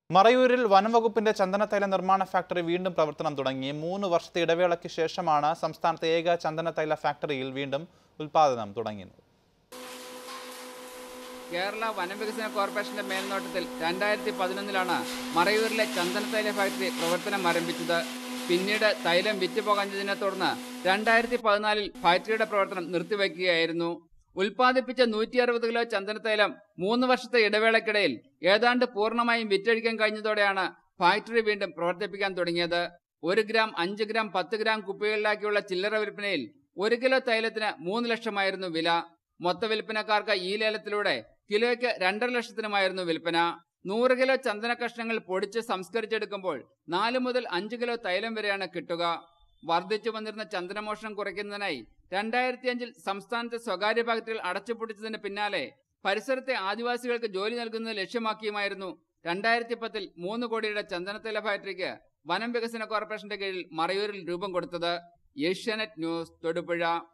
മറയൂരിൽ വനംവകുപ്പിന്റെ ചന്ദനത്തൈല നിർമ്മാണ ഫാക്ടറി വീണ്ടും പ്രവർത്തനം തുടങ്ങി മൂന്ന് വർഷത്തെ ഇടവേളയ്ക്ക് ശേഷമാണ് സംസ്ഥാനത്തെ ഏക ചന്ദനത്തൈല ഫാക്ടറിയിൽ വീണ്ടും ഉൽപാദനം തുടങ്ങിയത് കേരള വനവികസന കോർപ്പറേഷന്റെ മേൽനോട്ടത്തിൽ രണ്ടായിരത്തി പതിനൊന്നിലാണ് മറയൂരിലെ ചന്ദനത്തൈല ഫാക്ടറി പ്രവർത്തനം ആരംഭിച്ചത് പിന്നീട് തൈലം വിറ്റുപോകാഞ്ഞതിനെ തുടർന്ന് രണ്ടായിരത്തി പതിനാലിൽ ഫാക്ടറിയുടെ പ്രവർത്തനം നിർത്തിവെക്കുകയായിരുന്നു ഉൽപ്പാദിപ്പിച്ച നൂറ്റി അറുപത് കിലോ ചന്ദനത്തൈലം മൂന്ന് വർഷത്തെ ഇടവേളയ്ക്കിടയിൽ ഏതാണ്ട് പൂർണ്ണമായും വിറ്റഴിക്കാൻ കഴിഞ്ഞതോടെയാണ് ഫാക്ടറി വീണ്ടും പ്രവർത്തിപ്പിക്കാൻ തുടങ്ങിയത് ഒരു ഗ്രാം അഞ്ച് ഗ്രാം പത്ത് ഗ്രാം കുപ്പികളിലാക്കിയുള്ള ചില്ലറ വിൽപ്പനയിൽ ഒരു കിലോ തൈലത്തിന് മൂന്ന് ലക്ഷമായിരുന്നു വില മൊത്ത വിൽപ്പനക്കാർക്ക് ഈ ലേലത്തിലൂടെ കിലോയ്ക്ക് രണ്ടര ലക്ഷത്തിനുമായിരുന്നു വിൽപ്പന നൂറ് കിലോ ചന്ദന കഷ്ണങ്ങൾ പൊടിച്ച് സംസ്കരിച്ചെടുക്കുമ്പോൾ നാല് മുതൽ അഞ്ച് കിലോ തൈലം വരെയാണ് കിട്ടുക വർദ്ധിച്ചു വന്നിരുന്ന ചന്ദനമോഷണം കുറയ്ക്കുന്നതിനായി രണ്ടായിരത്തി അഞ്ചിൽ സംസ്ഥാനത്തെ സ്വകാര്യ ഫാക്ടറികൾ അടച്ചുപൂട്ടിച്ചതിന് പിന്നാലെ പരിസരത്തെ ആദിവാസികൾക്ക് ജോലി നൽകുന്നത് ലക്ഷ്യമാക്കിയുമായിരുന്നു രണ്ടായിരത്തി പത്തിൽ മൂന്ന് കോടിയുടെ ചന്ദനത്തൈല ഫാക്ടറിക്ക് വനം വികസന കോർപ്പറേഷന്റെ കീഴിൽ മറയൂരിൽ രൂപം കൊടുത്തത് ഏഷ്യാനെറ്റ് ന്യൂസ് തൊടുപുഴ